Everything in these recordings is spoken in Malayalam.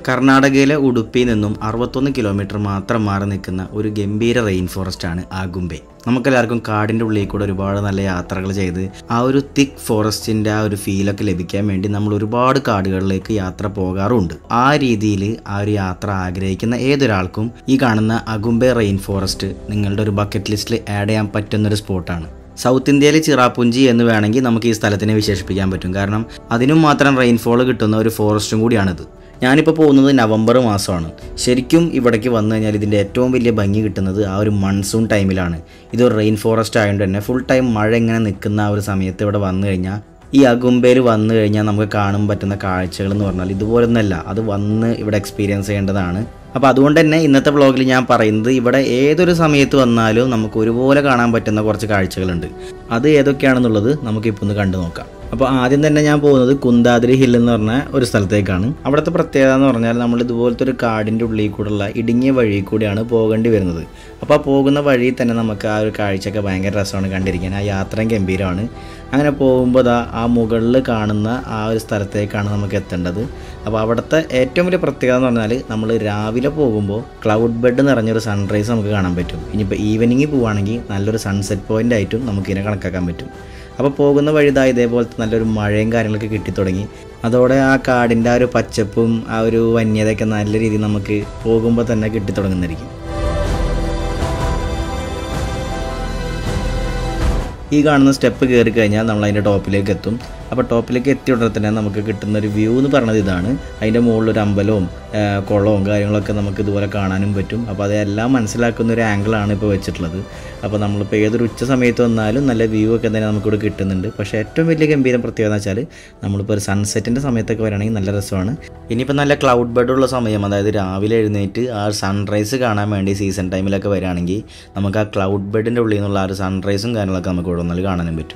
കർണാടകയിലെ ഉടുപ്പിയിൽ നിന്നും അറുപത്തൊന്ന് കിലോമീറ്റർ മാത്രം മാറി നിൽക്കുന്ന ഒരു ഗംഭീര റെയിൻ ഫോറസ്റ്റ് ആണ് ആഗുംബെ നമുക്കെല്ലാവർക്കും കാടിൻ്റെ ഉള്ളിൽ കൂടെ ഒരുപാട് നല്ല യാത്രകൾ ചെയ്ത് ആ ഒരു തിക്ക് ഫോറസ്റ്റിൻ്റെ ആ ഒരു ഫീലൊക്കെ ലഭിക്കാൻ വേണ്ടി നമ്മൾ ഒരുപാട് കാടുകളിലേക്ക് യാത്ര പോകാറുണ്ട് ആ രീതിയിൽ ആ ഒരു യാത്ര ആഗ്രഹിക്കുന്ന ഏതൊരാൾക്കും ഈ കാണുന്ന അഗുംബെ റെയിൻ ഫോറസ്റ്റ് നിങ്ങളുടെ ഒരു ബക്കറ്റ് ലിസ്റ്റിൽ ആഡ് ചെയ്യാൻ പറ്റുന്നൊരു സ്പോട്ടാണ് സൗത്ത് ഇന്ത്യയിലെ ചിറാപ്പുഞ്ചി എന്ന് വേണമെങ്കിൽ നമുക്ക് ഈ സ്ഥലത്തിനെ വിശേഷിപ്പിക്കാൻ പറ്റും കാരണം അതിനും മാത്രം റെയിൻഫോൾ കിട്ടുന്ന ഒരു ഫോറസ്റ്റും കൂടിയാണിത് ഞാനിപ്പോൾ പോകുന്നത് നവംബർ മാസമാണ് ശരിക്കും ഇവിടേക്ക് വന്നു കഴിഞ്ഞാൽ ഇതിൻ്റെ ഏറ്റവും വലിയ ഭംഗി കിട്ടുന്നത് ആ ഒരു മൺസൂൺ ടൈമിലാണ് ഇതൊരു റെയിൻ ഫോറസ്റ്റ് ആയതുകൊണ്ട് തന്നെ ഫുൾ ടൈം മഴ ഇങ്ങനെ നിൽക്കുന്ന ആ ഒരു സമയത്ത് ഇവിടെ വന്നു കഴിഞ്ഞാൽ ഈ അഗുംബയിൽ വന്നു കഴിഞ്ഞാൽ നമുക്ക് കാണാൻ പറ്റുന്ന കാഴ്ചകൾ എന്ന് പറഞ്ഞാൽ ഇതുപോലൊന്നല്ല അത് വന്ന് ഇവിടെ എക്സ്പീരിയൻസ് ചെയ്യേണ്ടതാണ് അപ്പോൾ അതുകൊണ്ട് തന്നെ ഇന്നത്തെ വ്ളോഗിൽ ഞാൻ പറയുന്നത് ഇവിടെ ഏതൊരു സമയത്ത് വന്നാലും നമുക്ക് ഒരുപോലെ കാണാൻ പറ്റുന്ന കുറച്ച് കാഴ്ചകളുണ്ട് അത് ഏതൊക്കെയാണെന്നുള്ളത് നമുക്കിപ്പോൾ ഒന്ന് കണ്ടു നോക്കാം അപ്പോൾ ആദ്യം തന്നെ ഞാൻ പോകുന്നത് കുന്താദ്രി ഹിൽ എന്ന് പറഞ്ഞ ഒരു സ്ഥലത്തേക്കാണ് അവിടുത്തെ പ്രത്യേകത എന്ന് പറഞ്ഞാൽ നമ്മൾ ഇതുപോലത്തെ ഒരു കാടിൻ്റെ ഉള്ളിൽ കൂടെയുള്ള ഇടുങ്ങിയ വഴി കൂടിയാണ് പോകേണ്ടി വരുന്നത് അപ്പോൾ ആ പോകുന്ന വഴി തന്നെ നമുക്ക് ആ ഒരു കാഴ്ചയൊക്കെ ഭയങ്കര രസമാണ് കണ്ടിരിക്കാൻ ആ യാത്രയും ഗംഭീരമാണ് അങ്ങനെ പോകുമ്പോൾ ദാ ആ മുകളിൽ കാണുന്ന ആ ഒരു സ്ഥലത്തേക്കാണ് നമുക്ക് എത്തേണ്ടത് അപ്പോൾ അവിടുത്തെ ഏറ്റവും വലിയ പ്രത്യേകത എന്ന് പറഞ്ഞാൽ നമ്മൾ രാവിലെ പോകുമ്പോൾ ക്ലൗഡ് ബെഡ് നിറഞ്ഞൊരു സൺറൈസ് നമുക്ക് കാണാൻ പറ്റും ഇനിയിപ്പോൾ ഈവനിങ്ങിൽ പോവുകയാണെങ്കിൽ നല്ലൊരു സൺസെറ്റ് പോയിൻ്റ് ആയിട്ടും നമുക്കിതിനെ കണക്കാക്കാൻ പറ്റും അപ്പോൾ പോകുന്ന വഴിതാ ഇതേപോലത്തെ നല്ലൊരു മഴയും കാര്യങ്ങളൊക്കെ കിട്ടിത്തുടങ്ങി അതോടെ ആ കാടിൻ്റെ ആ ഒരു പച്ചപ്പും ആ ഒരു വന്യതയൊക്കെ നല്ല രീതിയിൽ നമുക്ക് പോകുമ്പോൾ തന്നെ കിട്ടിത്തുടങ്ങുന്നതായിരിക്കും ഈ കാണുന്ന സ്റ്റെപ്പ് കയറി കഴിഞ്ഞാൽ നമ്മൾ അതിൻ്റെ ടോപ്പിലേക്ക് എത്തും അപ്പോൾ ടോപ്പിലേക്ക് എത്തിയ ഉടനെ തന്നെ നമുക്ക് കിട്ടുന്ന ഒരു വ്യൂ എന്ന് പറയുന്നത് ഇതാണ് അതിൻ്റെ മുകളിൽ ഒരു അമ്പലവും ആ, കുളവും കാര്യങ്ങളൊക്കെ നമുക്ക് ഇതുപോലെ കാണാനും പറ്റും അപ്പോൾ അതെല്ലാം മനസ്സിലാക്കുന്ന ഒരു ആംഗിളാണ് ഇപ്പോൾ വെച്ചിട്ടുള്ളത് അപ്പോൾ നമ്മളിപ്പോൾ ഏതൊരു ഉച്ച സമയത്ത് വന്നാലും നല്ല വ്യൂ ഒക്കെ തന്നെ നമുക്കിവിടെ കിട്ടുന്നുണ്ട് പക്ഷേ ഏറ്റവും വലിയ ഗംഭീരം പ്രത്യേകത എന്ന് വെച്ചാൽ നമ്മളിപ്പോൾ ഒരു സൺസെറ്റിൻ്റെ സമയത്തൊക്കെ വരികയാണെങ്കിൽ നല്ല രസമാണ് ഇനിയിപ്പോൾ നല്ല ക്ലൗഡ് ബെഡുള്ള സമയം അതായത് രാവിലെ എഴുന്നേറ്റ് ആ സൺറൈസ് കാണാൻ വേണ്ടി സീസൺ ടൈമിലൊക്കെ വരികയാണെങ്കിൽ നമുക്ക് ആ ക്ലൗഡ് ബെഡിൻ്റെ ഉള്ളിൽ നിന്നുള്ള ആ ഒരു സൺറൈസും കാര്യങ്ങളൊക്കെ നമുക്ക് ഇവിടെ വന്നാൽ കാണാനും പറ്റും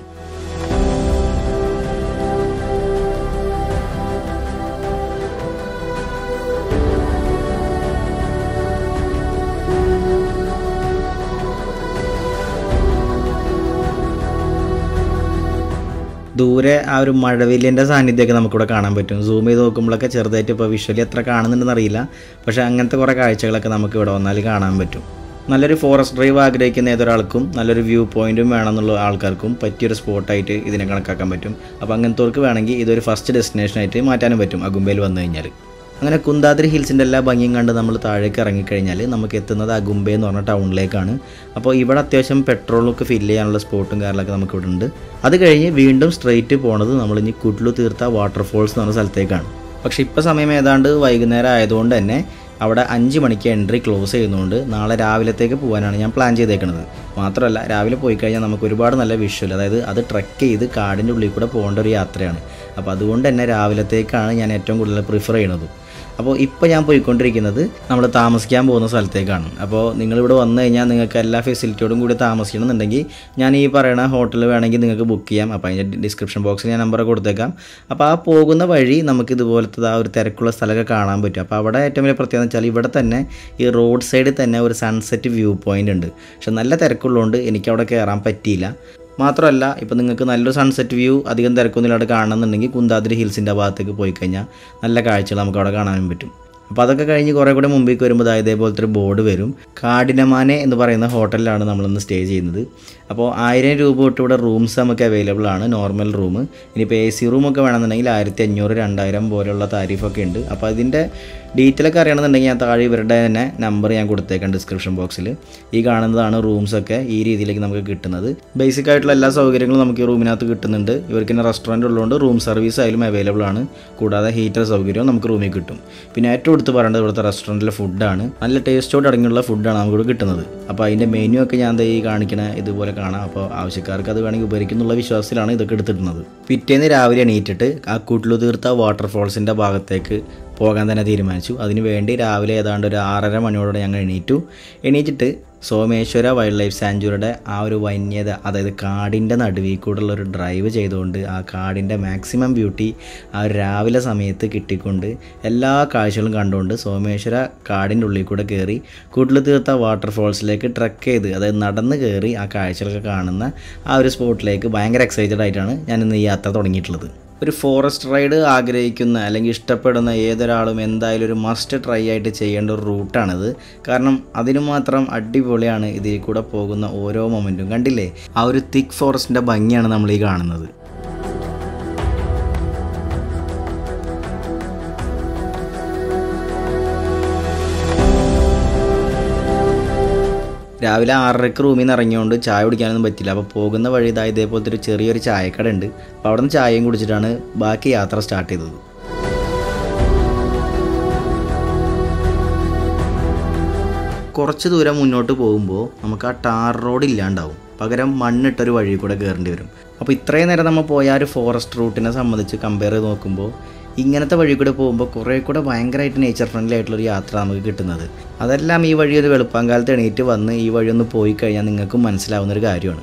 ദൂരെ ആ ഒരു മഴവില്ലിൻ്റെ സാന്നിധ്യമൊക്കെ നമുക്കിവിടെ കാണാൻ പറ്റും സൂം ചെയ്ത് നോക്കുമ്പോഴൊക്കെ ചെറുതായിട്ട് ഇപ്പോൾ വിഷ്വലി എത്ര കാണുന്നുണ്ടെന്ന് അറിയില്ല പക്ഷേ അങ്ങനത്തെ കുറേ കാഴ്ചകളൊക്കെ നമുക്ക് ഇവിടെ വന്നാൽ കാണാൻ പറ്റും നല്ലൊരു ഫോറസ്റ്റ് ഡ്രൈവ് ആഗ്രഹിക്കുന്ന ഏതൊരാൾക്കും നല്ലൊരു വ്യൂ പോയിന്റും വേണമെന്നുള്ള ആൾക്കാർക്കും പറ്റിയൊരു സ്പോട്ടായിട്ട് ഇതിനെ കണക്കാക്കാൻ പറ്റും അപ്പോൾ അങ്ങനത്തവർക്ക് വേണമെങ്കിൽ ഇതൊരു ഫസ്റ്റ് ഡെസ്റ്റിനേഷനായിട്ട് മാറ്റാനും പറ്റും അഗുംബയിൽ വന്നു കഴിഞ്ഞാൽ അങ്ങനെ കുന്താദ്രി ഹിൽസിൻ്റെ എല്ലാ ഭംഗിയും കണ്ട് നമ്മൾ താഴേക്ക് ഇറങ്ങിക്കഴിഞ്ഞാൽ നമുക്ക് എത്തുന്നത് അഗുംബെ എന്ന് പറഞ്ഞ ടൗണിലേക്കാണ് അപ്പോൾ ഇവിടെ അത്യാവശ്യം പെട്രോളൊക്കെ ഫില്ല് ചെയ്യാനുള്ള സ്പോട്ടും കാര്യങ്ങളൊക്കെ നമുക്ക് ഇവിടെ ഉണ്ട് അത് കഴിഞ്ഞ് വീണ്ടും സ്ട്രെയിറ്റ് പോണത് നമ്മൾ ഇനി കുഡ്ലു തീർത്ത വാട്ടർഫോൾസ് എന്ന് പറഞ്ഞ സ്ഥലത്തേക്കാണ് പക്ഷേ ഇപ്പോൾ സമയം ഏതാണ്ട് വൈകുന്നേരം ആയതുകൊണ്ട് തന്നെ അവിടെ അഞ്ച് മണിക്ക് എൻട്രി ക്ലോസ് ചെയ്യുന്നതുകൊണ്ട് നാളെ രാവിലത്തേക്ക് പോകാനാണ് ഞാൻ പ്ലാൻ ചെയ്തേക്കുന്നത് മാത്രമല്ല രാവിലെ പോയി കഴിഞ്ഞാൽ നമുക്ക് ഒരുപാട് നല്ല വിഷ്വൽ അതായത് അത് ട്രക്ക് ചെയ്ത് കാടിൻ്റെ ഉള്ളിൽ കൂടെ പോകേണ്ട ഒരു യാത്രയാണ് അപ്പോൾ അതുകൊണ്ട് തന്നെ രാവിലത്തേക്കാണ് ഞാൻ ഏറ്റവും കൂടുതൽ പ്രിഫർ ചെയ്യുന്നത് അപ്പോൾ ഇപ്പോൾ ഞാൻ പോയിക്കൊണ്ടിരിക്കുന്നത് നമ്മൾ താമസിക്കാൻ പോകുന്ന സ്ഥലത്തേക്കാണ് അപ്പോൾ നിങ്ങളിവിടെ വന്നു കഴിഞ്ഞാൽ നിങ്ങൾക്ക് എല്ലാ ഫെസിലിറ്റിയോടും കൂടി താമസിക്കണമെന്നുണ്ടെങ്കിൽ ഞാൻ ഈ പറയുന്ന ഹോട്ടൽ വേണമെങ്കിൽ നിങ്ങൾക്ക് ബുക്ക് ചെയ്യാം അപ്പോൾ അതിൻ്റെ ഡിസ്ക്രിപ്ഷൻ ബോക്സിൽ ഞാൻ നമ്പർ കൊടുത്തേക്കാം അപ്പോൾ ആ പോകുന്ന വഴി നമുക്ക് ഇതുപോലത്തെ ആ ഒരു തിരക്കുള്ള സ്ഥലമൊക്കെ കാണാൻ പറ്റും അപ്പോൾ അവിടെ ഏറ്റവും വലിയ പ്രത്യേകത എന്ന് വെച്ചാൽ ഇവിടെ തന്നെ ഈ റോഡ് സൈഡിൽ തന്നെ ഒരു സൺസെറ്റ് വ്യൂ പോയിൻ്റ് ഉണ്ട് പക്ഷെ നല്ല തിരക്കുള്ളതുകൊണ്ട് എനിക്ക് അവിടെ കയറാൻ പറ്റിയില്ല മാത്രമല്ല ഇപ്പോൾ നിങ്ങൾക്ക് നല്ലൊരു സൺസെറ്റ് വ്യൂ അധികം തിരക്കൊന്നുമില്ലാതെ കാണണമെന്നുണ്ടെങ്കിൽ കുന്താദ്രി ഹിൽസിൻ്റെ ഭാഗത്തേക്ക് പോയി കഴിഞ്ഞാൽ നല്ല കാഴ്ചകൾ നമുക്ക് അവിടെ കാണാനും പറ്റും അപ്പോൾ അതൊക്കെ കഴിഞ്ഞ് കുറേ കൂടെ മുമ്പിലേക്ക് വരുമ്പോൾ ദാ ഇതേപോലത്തെ ഒരു ബോർഡ് വരും കാടിനമാനെ എന്ന് പറയുന്ന ഹോട്ടലിലാണ് നമ്മളിന്ന് സ്റ്റേ ചെയ്യുന്നത് അപ്പോൾ ആയിരം രൂപ തൊട്ട് ഇവിടെ റൂംസ് നമുക്ക് അവൈലബിൾ ആണ് നോർമൽ റൂം ഇനിയിപ്പോൾ എ സി റൂമൊക്കെ വേണമെന്നുണ്ടെങ്കിൽ ആയിരത്തി അഞ്ഞൂറ് രണ്ടായിരം പോലെയുള്ള താരിഫൊക്കെ ഉണ്ട് അപ്പോൾ അതിൻ്റെ ഡീറ്റെയിൽ ഒക്കെ അറിയണമെന്നുണ്ടെങ്കിൽ ഞാൻ താഴെ ഇവരുടെ തന്നെ നമ്പർ ഞാൻ കൊടുത്തേക്കാം ഡിസ്ക്രിപ്ഷൻ ബോക്സിൽ ഈ കാണുന്നതാണ് റൂംസൊക്കെ ഈ രീതിയിലേക്ക് നമുക്ക് കിട്ടുന്നത് ബേസിക് ആയിട്ടുള്ള എല്ലാ സൗകര്യങ്ങളും നമുക്ക് ഈ റൂമിനകത്ത് കിട്ടുന്നുണ്ട് ഇവർക്ക് തന്നെ റെസ്റ്റോറൻറ്റ് ഉള്ളതുകൊണ്ട് റൂം സർവീസ് ആയാലും അവൈലബിൾ ആണ് കൂടാതെ ഹീറ്റർ സൗകര്യവും നമുക്ക് റൂമിൽ കിട്ടും പിന്നെ ഏറ്റവും എടുത്ത് പറയേണ്ടത് ഇവിടുത്തെ റെസ്റ്റോറൻറ്റിലെ ഫുഡാണ് നല്ല ടേസ്റ്റോട് അടങ്ങിയുള്ള ഫുഡാണ് നമുക്ക് ഇവിടെ കിട്ടുന്നത് അപ്പോൾ അതിൻ്റെ മെനു ഒക്കെ ഞാൻ ദേ ഈ കാണിക്കണ ഇതുപോലെ കാണാം അപ്പോൾ ആവശ്യക്കാർക്ക് അത് വേണമെങ്കിൽ ഉപകരിക്കുന്നുള്ള വിശ്വാസത്തിലാണ് ഇതൊക്കെ എടുത്തിട്ടുള്ളത് പിറ്റേന്ന് രാവിലെ എണീറ്റിട്ട് ആ കുട്ലു തീർത്ത വാട്ടർഫോൾസിൻ്റെ ഭാഗത്തേക്ക് പോകാൻ തന്നെ തീരുമാനിച്ചു അതിനു വേണ്ടി രാവിലെ ഏതാണ്ട് ഒരു ആറര മണിയോടെ ഞങ്ങൾ എണീറ്റു എണീറ്റിട്ട് സോമേശ്വര വൈൽഡ് ലൈഫ് സാഞ്ചുറിയുടെ ആ ഒരു വന്യത അതായത് കാടിൻ്റെ നടുവിൽ കൂടെയുള്ള ഒരു ഡ്രൈവ് ചെയ്തുകൊണ്ട് ആ കാടിൻ്റെ മാക്സിമം ബ്യൂട്ടി ആ ഒരു രാവിലെ സമയത്ത് കിട്ടിക്കൊണ്ട് എല്ലാ കാഴ്ചകളും കണ്ടുകൊണ്ട് സോമേശ്വര കാടിൻ്റെ ഉള്ളിൽ കൂടെ കയറി കൂട്ടിൽ തീർത്ത വാട്ടർഫോൾസിലേക്ക് ട്രക്ക് ചെയ്ത് അതായത് നടന്ന് കയറി ആ കാഴ്ചകളൊക്കെ കാണുന്ന ആ ഒരു സ്പോട്ടിലേക്ക് ഭയങ്കര എക്സൈറ്റഡ് ആയിട്ടാണ് ഞാൻ ഇന്ന് ഈ യാത്ര തുടങ്ങിയിട്ടുള്ളത് ഒരു ഫോറസ്റ്റ് റൈഡ് ആഗ്രഹിക്കുന്ന അല്ലെങ്കിൽ ഇഷ്ടപ്പെടുന്ന ഏതൊരാളും എന്തായാലും ഒരു മസ്റ്റ് ട്രൈ ആയിട്ട് ചെയ്യേണ്ട ഒരു റൂട്ടാണിത് കാരണം അതിനു മാത്രം അടിപൊളിയാണ് ഇതിൽ കൂടെ പോകുന്ന ഓരോ മൊമെൻറ്റും കണ്ടില്ലേ ആ ഒരു തിക്ക് ഫോറസ്റ്റിൻ്റെ ഭംഗിയാണ് നമ്മൾ ഈ കാണുന്നത് രാവിലെ ആറരക്ക് റൂമിൽ നിന്ന് ഇറങ്ങിയോണ്ട് ചായ കുടിക്കാനൊന്നും പറ്റില്ല അപ്പോൾ പോകുന്ന വഴി ഇതാ ഇതേപോലത്തെ ഒരു ചെറിയൊരു ചായക്കട ഉണ്ട് അപ്പോൾ അവിടെ നിന്ന് ചായയും കുടിച്ചിട്ടാണ് ബാക്കി യാത്ര സ്റ്റാർട്ട് ചെയ്തത് കുറച്ച് ദൂരം മുന്നോട്ട് പോകുമ്പോൾ നമുക്ക് ആ ടാർ റോഡ് ഇല്ലാണ്ടാവും പകരം മണ്ണിട്ടൊരു വഴി കൂടെ കയറേണ്ടി വരും അപ്പോൾ ഇത്രയും നേരം നമ്മൾ പോയ ആ ഒരു ഫോറസ്റ്റ് റൂട്ടിനെ സംബന്ധിച്ച് കമ്പയർ ചെയ്ത് നോക്കുമ്പോൾ ഇങ്ങനത്തെ വഴി കൂടെ പോകുമ്പോൾ കുറേ കൂടെ ഭയങ്കരമായിട്ട് നേച്ചർ ഫ്രണ്ട്ലി ആയിട്ടുള്ളൊരു യാത്ര നമുക്ക് കിട്ടുന്നത് അതെല്ലാം ഈ വഴി ഒരു വെളുപ്പാങ്കാലത്ത് എണീറ്റ് വന്ന് ഈ വഴി ഒന്ന് പോയി കഴിഞ്ഞാൽ നിങ്ങൾക്കും മനസ്സിലാവുന്ന ഒരു കാര്യമാണ്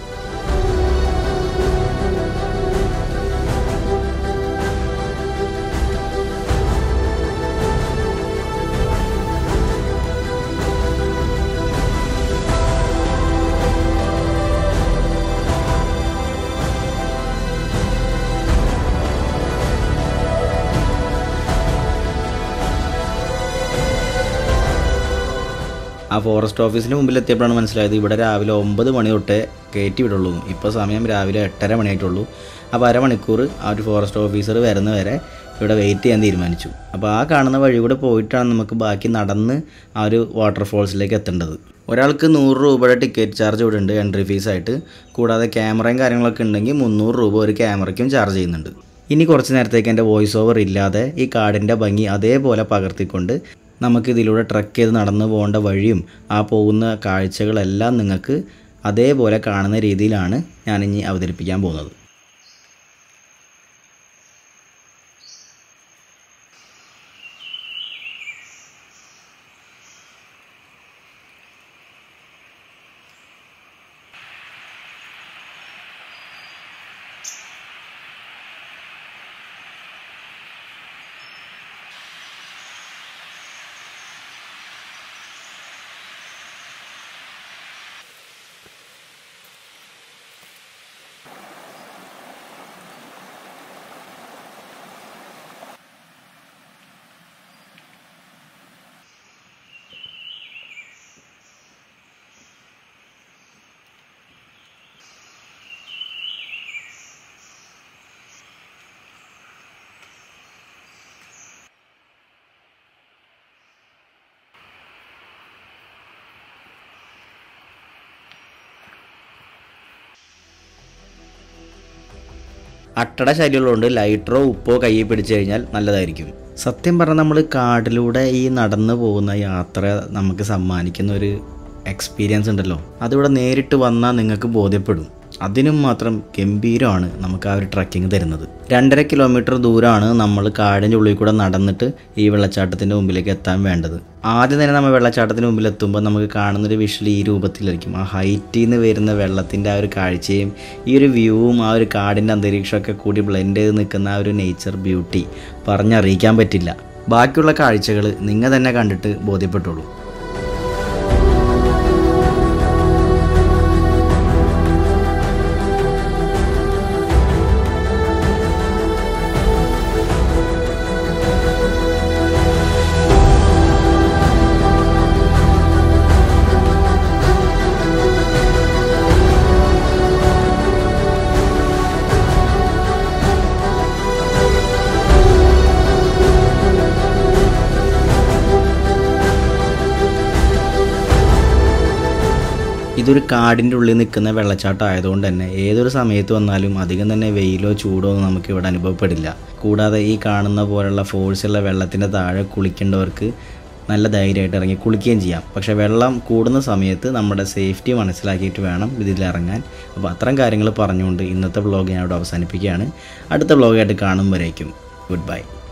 ആ ഫോറസ്റ്റ് ഓഫീസിന് മുമ്പിൽ എത്തിയപ്പോഴാണ് മനസ്സിലായത് ഇവിടെ രാവിലെ ഒമ്പത് മണി തൊട്ടേ കയറ്റി വിടുള്ളൂ ഇപ്പോൾ സമയം രാവിലെ എട്ടര മണിയായിട്ടുള്ളൂ അപ്പോൾ അരമണിക്കൂർ ആ ഒരു ഫോറസ്റ്റ് ഓഫീസർ വരുന്ന വരെ ഇവിടെ വെയിറ്റ് ചെയ്യാൻ തീരുമാനിച്ചു അപ്പോൾ ആ കാണുന്ന വഴി കൂടെ പോയിട്ടാണ് നമുക്ക് ബാക്കി നടന്ന് ആ ഒരു വാട്ടർഫോൾസിലേക്ക് എത്തേണ്ടത് ഒരാൾക്ക് നൂറ് രൂപയുടെ ടിക്കറ്റ് ചാർജ് ഇവിടെ ഉണ്ട് എൻട്രി ഫീസായിട്ട് കൂടാതെ ക്യാമറയും കാര്യങ്ങളൊക്കെ ഉണ്ടെങ്കിൽ മുന്നൂറ് രൂപ ഒരു ക്യാമറയ്ക്കും ചാർജ് ചെയ്യുന്നുണ്ട് ഇനി കുറച്ച് നേരത്തേക്ക് എൻ്റെ വോയിസ് ഓവർ ഇല്ലാതെ ഈ കാടിൻ്റെ ഭംഗി അതേപോലെ പകർത്തിക്കൊണ്ട് നമുക്ക് ഇതിലൂടെ ട്രക്ക് ചെയ്ത് നടന്നു പോകേണ്ട വഴിയും ആ പോകുന്ന കാഴ്ചകളെല്ലാം നിങ്ങൾക്ക് അതേപോലെ കാണുന്ന രീതിയിലാണ് ഞാനിനി അവതരിപ്പിക്കാൻ പോകുന്നത് അട്ടട ശല്യമുള്ളതുകൊണ്ട് ലൈറ്ററോ ഉപ്പോ കയ്യിൽ പിടിച്ചു കഴിഞ്ഞാൽ നല്ലതായിരിക്കും സത്യം പറഞ്ഞാൽ നമ്മൾ കാടിലൂടെ ഈ നടന്നു പോകുന്ന യാത്ര നമുക്ക് സമ്മാനിക്കുന്ന ഒരു എക്സ്പീരിയൻസ് ഉണ്ടല്ലോ അതിവിടെ നേരിട്ട് വന്നാൽ നിങ്ങൾക്ക് ബോധ്യപ്പെടും അതിനും മാത്രം ഗംഭീരമാണ് നമുക്ക് ആ ഒരു ട്രക്കിംഗ് തരുന്നത് രണ്ടര കിലോമീറ്റർ ദൂരമാണ് നമ്മൾ കാടിൻ്റെ ഉള്ളിൽ കൂടെ നടന്നിട്ട് ഈ വെള്ളച്ചാട്ടത്തിൻ്റെ മുമ്പിലേക്ക് എത്താൻ വേണ്ടത് ആദ്യം തന്നെ നമ്മൾ വെള്ളച്ചാട്ടത്തിന് മുമ്പിൽ എത്തുമ്പോൾ നമുക്ക് കാണുന്നൊരു വിഷ്വൽ ഈ രൂപത്തിലായിരിക്കും ആ ഹൈറ്റിൽ നിന്ന് വരുന്ന വെള്ളത്തിൻ്റെ ആ ഒരു കാഴ്ചയും ഈ ഒരു വ്യൂവും ആ ഒരു കാടിൻ്റെ അന്തരീക്ഷമൊക്കെ കൂടി ബ്ലെൻഡ് ചെയ്ത് നിൽക്കുന്ന ആ ഒരു നേച്ചർ ബ്യൂട്ടി പറഞ്ഞറിയിക്കാൻ പറ്റില്ല ബാക്കിയുള്ള കാഴ്ചകൾ നിങ്ങൾ തന്നെ കണ്ടിട്ട് ബോധ്യപ്പെട്ടുള്ളൂ ഇതൊരു കാടിൻ്റെ ഉള്ളിൽ നിൽക്കുന്ന വെള്ളച്ചാട്ടം ആയതുകൊണ്ട് തന്നെ ഏതൊരു സമയത്ത് വന്നാലും അധികം തന്നെ വെയിലോ ചൂടോ ഒന്നും നമുക്ക് ഇവിടെ അനുഭവപ്പെടില്ല കൂടാതെ ഈ കാണുന്ന പോലുള്ള ഫോഴ്സുള്ള വെള്ളത്തിൻ്റെ താഴെ കുളിക്കേണ്ടവർക്ക് നല്ല ധൈര്യമായിട്ട് ഇറങ്ങി കുളിക്കുകയും ചെയ്യാം പക്ഷേ വെള്ളം കൂടുന്ന സമയത്ത് നമ്മുടെ സേഫ്റ്റി മനസ്സിലാക്കിയിട്ട് വേണം ഇതിലിറങ്ങാൻ അപ്പോൾ അത്തരം കാര്യങ്ങൾ പറഞ്ഞുകൊണ്ട് ഇന്നത്തെ വ്ളോഗ് ഞാൻ ഇവിടെ അവസാനിപ്പിക്കുകയാണ് അടുത്ത വ്ളോഗായിട്ട് കാണുമ്പോഴേക്കും ഗുഡ് ബൈ